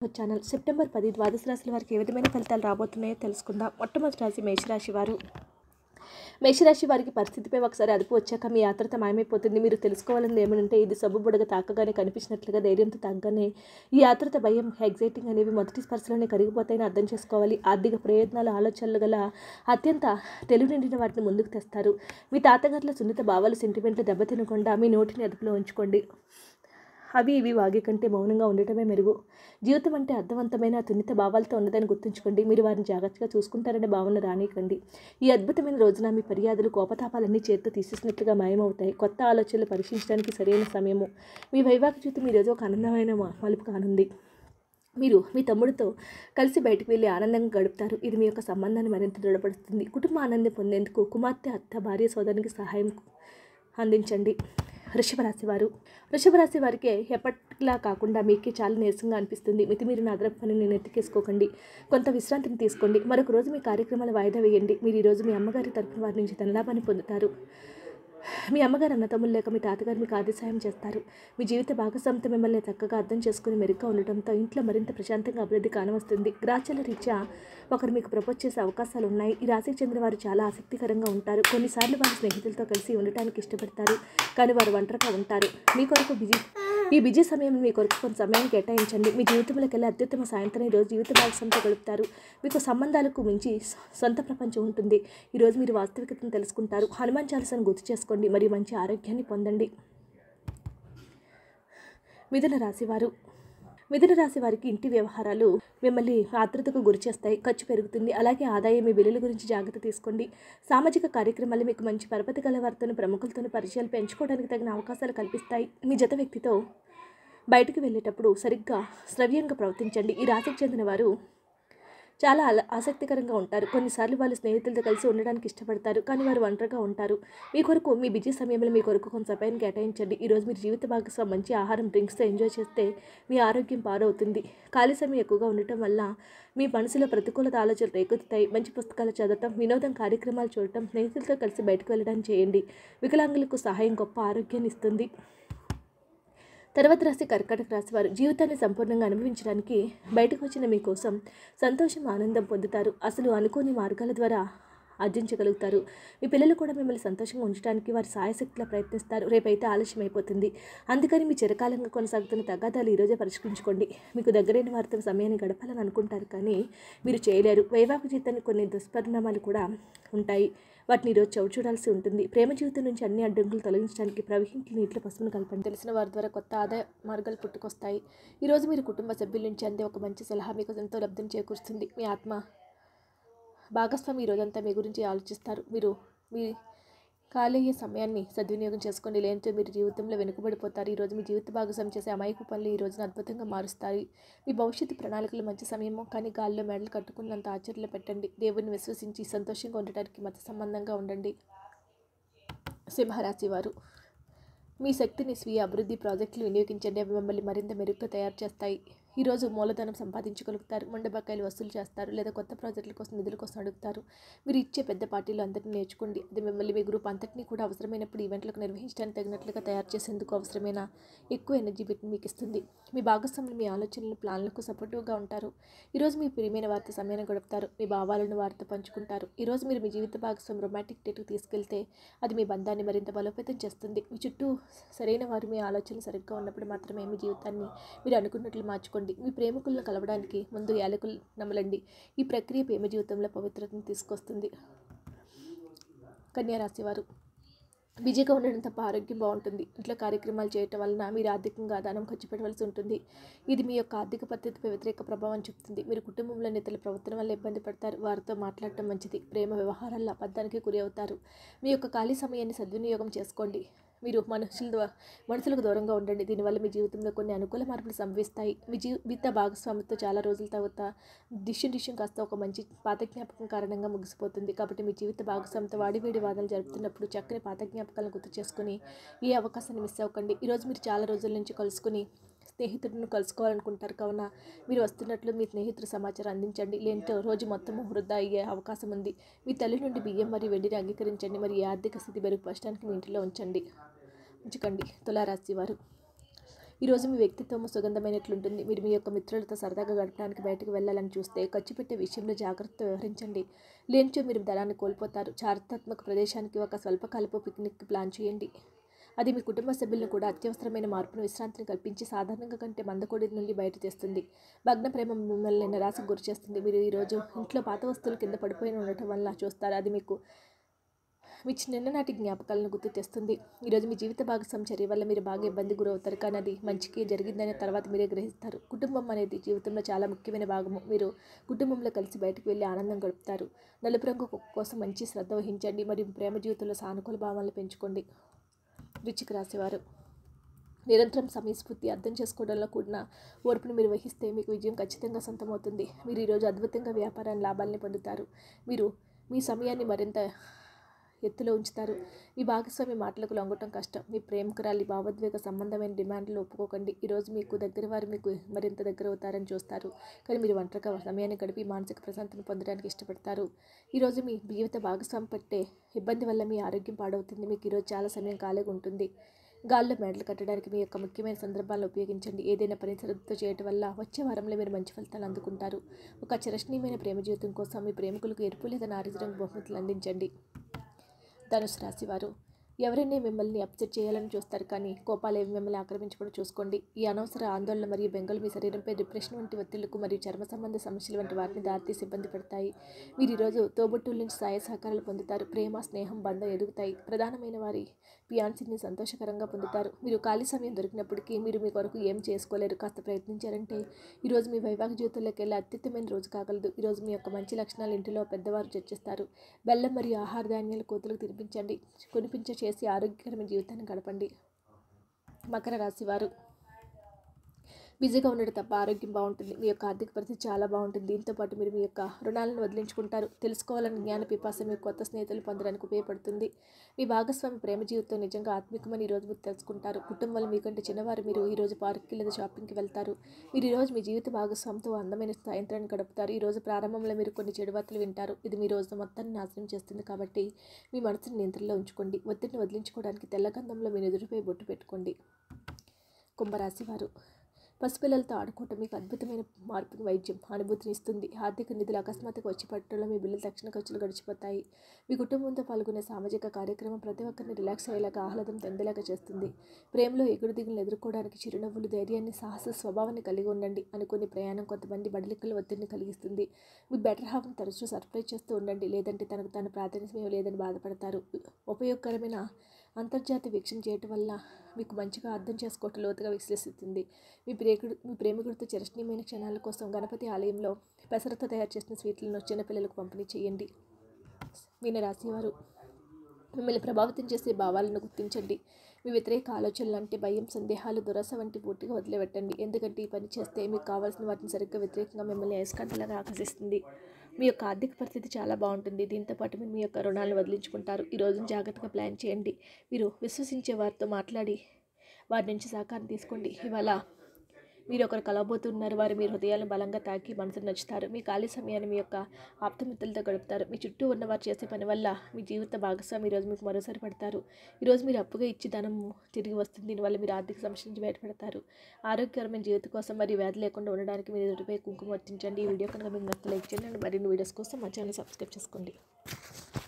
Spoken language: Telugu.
ఛానల్ సెప్టెంబర్ పది ద్వాదశ రాశుల వారికి ఏ విధమైన ఫలితాలు రాబోతున్నాయో తెలుసుకుందాం మొట్టమొదటి రాశి మేషరాశి వారు మేషరాశి వారికి పరిస్థితిపై ఒకసారి అదుపు వచ్చాక మీ ఆత్రత మాయమైపోతుంది మీరు తెలుసుకోవాలని ఏమంటే ఇది సబ్బు బుడగ తాకగానే కనిపించినట్లుగా ధైర్యంతో తాగగానే ఈ ఆత్రత భయం ఎగ్జైటింగ్ అనేవి మొదటి స్పర్శలోనే కరిగిపోతాయని అర్థం చేసుకోవాలి ఆర్థిక ప్రయోజనాలు ఆలోచనలు గల అత్యంత తెలివి నిండిన వాటిని ముందుకు తెస్తారు మీ తాతగారుల సున్నిత భావాలు సెంటిమెంట్లు దెబ్బతినకుండా మీ నోటిని అదుపులో ఉంచుకోండి అవి ఇవి వాగే కంటే మౌనంగా ఉండటమే మెరుగు జీవితం అంటే అర్థవంతమైన తున్నిత భావాలతో ఉన్నదని గుర్తుంచుకోండి మీరు వారిని జాగ్రత్తగా చూసుకుంటారనే భావన రానికండి ఈ అద్భుతమైన రోజున మీ ఫర్యాదులు కోపతాపాలన్నీ చేత్తో తీసేసినట్లుగా మాయమవుతాయి కొత్త ఆలోచనలు పరీక్షించడానికి సరైన సమయము మీ వైవాహిక జీవితం ఈరోజు ఒక ఆనందమైన మ- మలుపు కానుంది మీరు మీ తమ్ముడితో కలిసి బయటకు వెళ్ళి ఆనందంగా గడుపుతారు ఇది మీ యొక్క సంబంధాన్ని మరింత దృఢపడుతుంది కుటుంబ ఆనందం పొందేందుకు కుమార్తె అత్త భార్య సోదరునికి సహాయం అందించండి వృషభ రాశి వారు వృషభ రాశి వారికి ఎప్పటిలా కాకుండా మీకే చాలా నీరసంగా అనిపిస్తుంది మితిమీరిన అదనపు పనిని నెత్తికేసుకోకండి కొంత విశ్రాంతిని తీసుకోండి మరొక రోజు మీ కార్యక్రమాలు వాయిదా వేయండి మీరు ఈరోజు మీ అమ్మగారి తరపున వారి నుంచి ధనలాభాన్ని పొందుతారు మీ అమ్మగారు అన్నతమ్ములు లేక మీ తాతగారు మీకు ఆర్థిక సాయం చేస్తారు మీ జీవిత భాగస్వామితో మిమ్మల్ని చక్కగా అర్థం చేసుకుని మెరుగ్గా ఉండటంతో ఇంట్లో మరింత ప్రశాంతంగా అభివృద్ధి కానవస్తుంది గ్రాచాల రీత్యా ఒకరు మీకు ప్రపోజ్ చేసే అవకాశాలు ఉన్నాయి ఈ రాశికి చెందిన వారు చాలా ఆసక్తికరంగా ఉంటారు కొన్నిసార్లు వారి స్నేహితులతో కలిసి ఉండటానికి ఇష్టపడతారు కానీ వారు ఒంటరిగా ఉంటారు మీ కొరకు బిజీ ఈ బిజీ సమయం మీ కొరకు కొంత సమయం కేటాయించండి మీ జీవితంలోకి వెళ్ళి అత్యుత్తమ సాయంత్రం ఈరోజు జీవిత భాగస్వామితో గడుపుతారు మీకు సంబంధాలకు మించి సొ- సొంత ప్రపంచం ఉంటుంది ఈరోజు మీరు వాస్తవికతను తెలుసుకుంటారు హనుమాన్ చాలీసాను గుర్తు చేసుకోండి మరియు మంచి ఆరోగ్యాన్ని పొందండి మిథున రాశివారు మిథున రాశి వారికి ఇంటి వ్యవహారాలు మిమ్మల్ని ఆతృతకు గురి చేస్తాయి ఖర్చు పెరుగుతుంది అలాగే ఆదాయం మీ బిల్లుల గురించి జాగ్రత్త తీసుకోండి సామాజిక కార్యక్రమాలు మీకు మంచి పరపతి గల వారితో ప్రముఖులతో పరిచయాలు పెంచుకోవడానికి తగిన అవకాశాలు కల్పిస్తాయి మీ జత వ్యక్తితో బయటకు వెళ్ళేటప్పుడు సరిగ్గా శ్రవ్యంగా ప్రవర్తించండి ఈ రాశికి చెందిన వారు చాలా అల- ఆసక్తికరంగా ఉంటారు కొన్నిసార్లు వాళ్ళు స్నేహితులతో కలిసి ఉండడానికి ఇష్టపడతారు కానీ వారు ఒంటరిగా ఉంటారు మీ కొరకు మీ బిజీ సమయంలో మీ కొరకు కొంత సమయాన్ని కేటాయించండి ఈరోజు మీరు జీవిత భాగస్వామి మంచి ఆహారం డ్రింక్స్తో ఎంజాయ్ చేస్తే మీ ఆరోగ్యం పాడవుతుంది ఖాళీ సమయం ఎక్కువగా ఉండటం వల్ల మీ మనసులో ప్రతికూలత ఆలోచనలు రేకెత్తుతాయి మంచి పుస్తకాలు చదవటం వినోదం కార్యక్రమాలు చూడటం స్నేహితులతో కలిసి బయటకు వెళ్ళడం చేయండి వికలాంగులకు సహాయం గొప్ప ఆరోగ్యాన్ని ఇస్తుంది తర్వాత రాశి కర్కాటక రాశి వారు జీవితాన్ని సంపూర్ణంగా అనుభవించడానికి బయటకు వచ్చిన మీకోసం సంతోషం ఆనందం పొందుతారు అసలు అనుకోని మార్గాల ద్వారా ఆర్జించగలుగుతారు మీ పిల్లలు కూడా మిమ్మల్ని సంతోషంగా ఉంచడానికి వారి సాయశక్తిలా ప్రయత్నిస్తారు రేపైతే ఆలస్యం అయిపోతుంది అందుకని మీ చిరకాలంగా కొనసాగుతున్న తగాదాలు ఈరోజే పరిష్కరించుకోండి మీకు దగ్గరైన వారితో సమయాన్ని గడపాలని అనుకుంటారు కానీ మీరు చేయలేరు వైవాహిక జీవితానికి కొన్ని దుష్పరిణామాలు కూడా ఉంటాయి వాటిని ఈరోజు చవి చూడాల్సి ఉంటుంది ప్రేమ జీవితం నుంచి అన్ని అడ్డంకులు తొలగించడానికి ప్రవహించి నీటిలో పసుపును కలపండి తెలిసిన వారి ద్వారా కొత్త ఆదాయ మార్గాలు పుట్టుకొస్తాయి ఈరోజు మీరు కుటుంబ సభ్యుల నుంచి అందే ఒక మంచి సలహా మీకు ఎంతో లబ్ధిని చేకూరుస్తుంది మీ ఆత్మ భాగస్వామి ఈ రోజంతా మీ గురించి ఆలోచిస్తారు మీరు మీ ఖాళీ అయ్యే సమయాన్ని సద్వినియోగం చేసుకోండి లేదంటే మీరు జీవితంలో వెనుకబడిపోతారు ఈరోజు మీ జీవిత భాగస్వామి చేసే అమాయకు పనులు ఈ రోజున అద్భుతంగా మారుస్తాయి మీ భవిష్యత్తు ప్రణాళికలు మంచి సమయము కానీ గాల్లో మెడలు కట్టుకున్నంత ఆచరణలో పెట్టండి దేవుడిని విశ్వసించి సంతోషంగా ఉండటానికి మత సంబంధంగా ఉండండి సింహరాశి వారు మీ శక్తిని స్వీయ అభివృద్ధి ప్రాజెక్టులు వినియోగించండి అవి మిమ్మల్ని మరింత మెరుగ్గా తయారు చేస్తాయి ఈరోజు మూలధనం సంపాదించగలుగుతారు ముండబకాయలు వసూలు చేస్తారు లేదా కొత్త ప్రాజెక్టుల కోసం నిధుల కోసం అడుగుతారు మీరు ఇచ్చే పెద్ద పార్టీలు అందరినీ నేర్చుకోండి అది మిమ్మల్ని మీ గ్రూప్ అంతటినీ కూడా అవసరమైనప్పుడు ఈవెంట్లకు నిర్వహించడానికి తగినట్లుగా తయారు చేసేందుకు అవసరమైన ఎక్కువ ఎనర్జీ బిట్ మీకు ఇస్తుంది మీ భాగస్వాములు మీ ఆలోచనలు ప్లాన్లకు సపోర్టివ్గా ఉంటారు ఈరోజు మీ ప్రియమైన వారితో సమయాన్ని గడుపుతారు మీ భావాలను వారితో పంచుకుంటారు ఈరోజు మీరు మీ జీవిత భాగస్వామి రొమాంటిక్ డేట్కి తీసుకెళ్తే అది మీ బంధాన్ని మరింత బలోపేతం చేస్తుంది మీ చుట్టూ సరైన వారు మీ ఆలోచనలు సరిగ్గా ఉన్నప్పుడు మాత్రమే మీ జీవితాన్ని మీరు అనుకున్నట్లు మార్చుకోండి మీ ప్రేమికులను కలవడానికి ముందు యాలకులు నమలండి ఈ ప్రక్రియ ప్రేమ జీవితంలో పవిత్రతను తీసుకొస్తుంది కన్యా రాశివారు బిజీగా ఉండడం తప్ప ఆరోగ్యం బాగుంటుంది ఇంట్లో కార్యక్రమాలు చేయటం వలన మీరు ఆర్థికంగా దానం ఖర్చు పెట్టవలసి ఉంటుంది ఇది మీ యొక్క ఆర్థిక పద్ధతిపై వ్యతిరేక ప్రభావం చూపుతుంది మీరు కుటుంబంలో నేతల ప్రవర్తన వల్ల ఇబ్బంది పడతారు వారితో మాట్లాడటం మంచిది ప్రేమ వ్యవహారాల్లో అబద్ధానికి గురి అవుతారు మీ యొక్క ఖాళీ సమయాన్ని సద్వినియోగం చేసుకోండి మీరు మనుషుల ద్వా- మనుషులకు దూరంగా ఉండండి దీనివల్ల మీ జీవితంలో కొన్ని అనుకూల మార్పులు సంభవిస్తాయి మీ జీవిత భాగస్వామితో చాలా రోజుల తర్వాత డిష్యూ డిష్యూ కాస్త ఒక మంచి పాత జ్ఞాపకం కారణంగా ముగిసిపోతుంది కాబట్టి మీ జీవిత భాగస్వామితో వాడివేడి వాదనలు జరుపుతున్నప్పుడు చక్కని పాత జ్ఞాపకాలను గుర్తు చేసుకుని ఈ అవకాశాన్ని మిస్ అవ్వకండి ఈరోజు మీరు చాలా రోజుల నుంచి కలుసుకుని స్నేహితుడిని కలుసుకోవాలనుకుంటారు కావున మీరు వస్తున్నట్లు మీ స్నేహితుడు సమాచారం అందించండి లేదంటే రోజు మొత్తం వృధా అయ్యే అవకాశం ఉంది మీ తల్లి నుండి బియ్యం మరియు వెండిని అంగీకరించండి మరియు ఈ ఆర్థిక స్థితి మెరుగుపరచడానికి మీ ఇంటిలో ఉంచండి ఉంచకండి తులారాశి వారు ఈరోజు మీ వ్యక్తిత్వం సుగంధమైనట్లుంటుంది మీరు మీ యొక్క మిత్రులతో సరదాగా గడపడానికి బయటకు వెళ్ళాలని చూస్తే ఖర్చు పెట్టే విషయంలో జాగ్రత్త వ్యవహరించండి లేనిచో మీరు ధనాన్ని కోల్పోతారు చారిత్రాత్మక ప్రదేశానికి ఒక స్వల్పకాలపు పిక్నిక్ ప్లాన్ చేయండి అది మీ కుటుంబ సభ్యులను కూడా అత్యవసరమైన మార్పును విశ్రాంతిని కల్పించి సాధారణంగా కంటే మందకొడి నుండి బయట తెస్తుంది భగ్న ప్రేమ మిమ్మల్ని నిరాశకు గురి చేస్తుంది మీరు ఈరోజు ఇంట్లో పాత వస్తువులు కింద పడిపోయి ఉండటం వల్ల చూస్తారు అది మీకు మీ చిన్ననాటి జ్ఞాపకాలను గుర్తు తెస్తుంది ఈరోజు మీ జీవిత భాగస్వామి చర్య వల్ల మీరు బాగా ఇబ్బంది గురవుతారు కానీ అది మంచికి జరిగిందనే తర్వాత మీరే గ్రహిస్తారు కుటుంబం అనేది జీవితంలో చాలా ముఖ్యమైన భాగము మీరు కుటుంబంలో కలిసి బయటకు వెళ్ళి ఆనందం గడుపుతారు నలుపు రంగు కోసం మంచి శ్రద్ధ వహించండి మరియు ప్రేమ జీవితంలో సానుకూల భావాలను పెంచుకోండి వృచ్చిక రాసేవారు నిరంతరం సమయస్ఫూర్తి అర్థం చేసుకోవడంలో కూడిన ఓర్పును మీరు వహిస్తే మీకు విజయం ఖచ్చితంగా సొంతమవుతుంది మీరు ఈరోజు అద్భుతంగా వ్యాపారాన్ని లాభాలని పొందుతారు మీరు మీ సమయాన్ని మరింత ఎత్తులో ఉంచుతారు మీ భాగస్వామి మాటలకు లొంగటం కష్టం మీ ప్రేమకురాలి భావోద్వేగ సంబంధమైన డిమాండ్లు ఒప్పుకోకండి ఈరోజు మీకు దగ్గర వారు మీకు మరింత దగ్గర అవుతారని చూస్తారు కానీ మీరు ఒంటరిగా సమయాన్ని గడిపి మానసిక ప్రశాంతను పొందడానికి ఇష్టపడతారు ఈరోజు మీ జీవిత భాగస్వామి పట్టే ఇబ్బంది వల్ల మీ ఆరోగ్యం పాడవుతుంది మీకు ఈరోజు చాలా సమయం ఖాళీగా ఉంటుంది గాల్లో మెడలు కట్టడానికి మీ యొక్క ముఖ్యమైన సందర్భాలను ఉపయోగించండి ఏదైనా పని శ్రద్ధతో చేయటం వల్ల వచ్చే వారంలో మీరు మంచి ఫలితాలు అందుకుంటారు ఒక చిరస్నీయమైన ప్రేమ జీవితం కోసం మీ ప్రేమికులకు ఎరుపు లేదా నారింజ రంగు బహుమతులు అందించండి ధనుసు రాశివారు ఎవరైనా మిమ్మల్ని అప్సెట్ చేయాలని చూస్తారు కానీ కోపాలు ఏవి మిమ్మల్ని ఆక్రమించకుండా చూసుకోండి ఈ అనవసర ఆందోళన మరియు బెంగలు మీ శరీరంపై డిప్రెషన్ వంటి ఒత్తిళ్లకు మరియు చర్మ సంబంధ సమస్యలు వంటి వాటిని దారితీసి ఇబ్బంది పడతాయి మీరు ఈరోజు తోబుట్టుల నుంచి సహాయ సహకారాలు పొందుతారు ప్రేమ స్నేహం బంధం ఎదుగుతాయి ప్రధానమైన వారి పియాన్సీని సంతోషకరంగా పొందుతారు మీరు ఖాళీ సమయం దొరికినప్పటికీ మీరు మీ కొరకు ఏం చేసుకోలేరు కాస్త ప్రయత్నించారంటే ఈరోజు మీ వైవాహిక జీవితంలోకి వెళ్ళే అత్యుత్తమైన రోజు కాగలదు ఈరోజు మీ యొక్క మంచి లక్షణాలు ఇంటిలో పెద్దవారు చర్చిస్తారు బెల్లం మరియు ఆహార ధాన్యాలు కోతులకు తినిపించండి కొనిపించ చేసి ఆరోగ్యకరమైన జీవితాన్ని గడపండి మకర రాశి వారు బిజీగా ఉండడం తప్ప ఆరోగ్యం బాగుంటుంది మీ యొక్క ఆర్థిక పరిస్థితి చాలా బాగుంటుంది దీంతో పాటు మీరు మీ యొక్క రుణాలను వదిలించుకుంటారు తెలుసుకోవాలని జ్ఞాన పిపాస మీ కొత్త స్నేహితులు పొందడానికి ఉపయోగపడుతుంది మీ భాగస్వామి ప్రేమ జీవితం నిజంగా ఆత్మికమని ఈరోజు మీరు తెలుసుకుంటారు కుటుంబంలో మీకంటే చిన్నవారు మీరు ఈరోజు పార్క్కి లేదా షాపింగ్కి వెళ్తారు మీరు ఈరోజు మీ జీవిత భాగస్వామితో అందమైన సాయంత్రాన్ని గడుపుతారు ఈరోజు ప్రారంభంలో మీరు కొన్ని చెడు వార్తలు వింటారు ఇది మీ రోజు మొత్తాన్ని నాశనం చేస్తుంది కాబట్టి మీ మనసుని నియంత్రణలో ఉంచుకోండి ఒత్తిడిని వదిలించుకోవడానికి తెల్లగంధంలో మీ ఎదురుపై బొట్టు పెట్టుకోండి కుంభరాశి వారు పసిపిల్లలతో ఆడుకోవటం మీకు అద్భుతమైన మార్పుని వైద్యం అనుభూతిని ఇస్తుంది ఆర్థిక నిధులు అకస్మాత్తుగా వచ్చి పట్టడంలో మీ బిల్లులు తక్షణ ఖర్చులు గడిచిపోతాయి మీ కుటుంబంతో పాల్గొనే సామాజిక కార్యక్రమం ప్రతి ఒక్కరిని రిలాక్స్ అయ్యేలాగా ఆహ్లాదం తెందేలాగా చేస్తుంది ప్రేమలో ఎగుడు దిగులు ఎదుర్కోవడానికి చిరునవ్వులు ధైర్యాన్ని సాహస స్వభావాన్ని కలిగి ఉండండి అనుకునే ప్రయాణం కొంతమంది బడలికల ఒత్తిడిని కలిగిస్తుంది మీ బెటర్ హాఫ్ని తరచూ సర్ప్రైజ్ చేస్తూ ఉండండి లేదంటే తనకు తాను ప్రాధాన్యత లేదని బాధపడతారు ఉపయోగకరమైన అంతర్జాతీయ వీక్షణ చేయటం వల్ల మీకు మంచిగా అర్థం చేసుకోవటం లోతుగా విశ్లేషిస్తుంది మీ ప్రేమికుడు మీ ప్రేమికుడితో చిరస్నీయమైన క్షణాల కోసం గణపతి ఆలయంలో పెసరతో తయారు చేసిన స్వీట్లను చిన్నపిల్లలకు పంపిణీ చేయండి మీనరాశివారు మిమ్మల్ని ప్రభావితం చేసే భావాలను గుర్తించండి మీ వ్యతిరేక ఆలోచనలు అంటే భయం సందేహాలు దురాశ వంటి పూర్తిగా వదిలిపెట్టండి ఎందుకంటే ఈ పని చేస్తే మీకు కావాల్సిన వాటిని సరిగ్గా వ్యతిరేకంగా మిమ్మల్ని అయస్కాంతలాగా ఆకర్షిస్తుంది మీ యొక్క ఆర్థిక పరిస్థితి చాలా బాగుంటుంది దీంతో పాటు మీరు మీ యొక్క రుణాలను వదిలించుకుంటారు ఈ రోజును జాగ్రత్తగా ప్లాన్ చేయండి మీరు విశ్వసించే వారితో మాట్లాడి వారి నుంచి సహకారం తీసుకోండి ఇవాళ మీరు ఒకరు కలవబోతున్నారు వారు మీ హృదయాలను బలంగా తాకి మనసును నచ్చుతారు మీ ఖాళీ సమయాన్ని మీ యొక్క ఆప్తమిత్రులతో గడుపుతారు మీ చుట్టూ ఉన్నవారు చేసే పని వల్ల మీ జీవిత భాగస్వామి ఈరోజు మీకు మరోసారి పడతారు ఈరోజు మీరు అప్పుగా ఇచ్చి ధనం తిరిగి వస్తుంది దీనివల్ల మీరు ఆర్థిక సమస్య నుంచి బయటపడతారు ఆరోగ్యకరమైన జీవితం కోసం మరియు వ్యాధి లేకుండా ఉండడానికి మీరు ఎదుటిపై కుంకుమ వర్తించండి ఈ వీడియో కనుక మీకు నచ్చితే లైక్ చేయండి అండ్ మరిన్ని వీడియోస్ కోసం మా ఛానల్ సబ్స్క్రైబ్ చేసుకోండి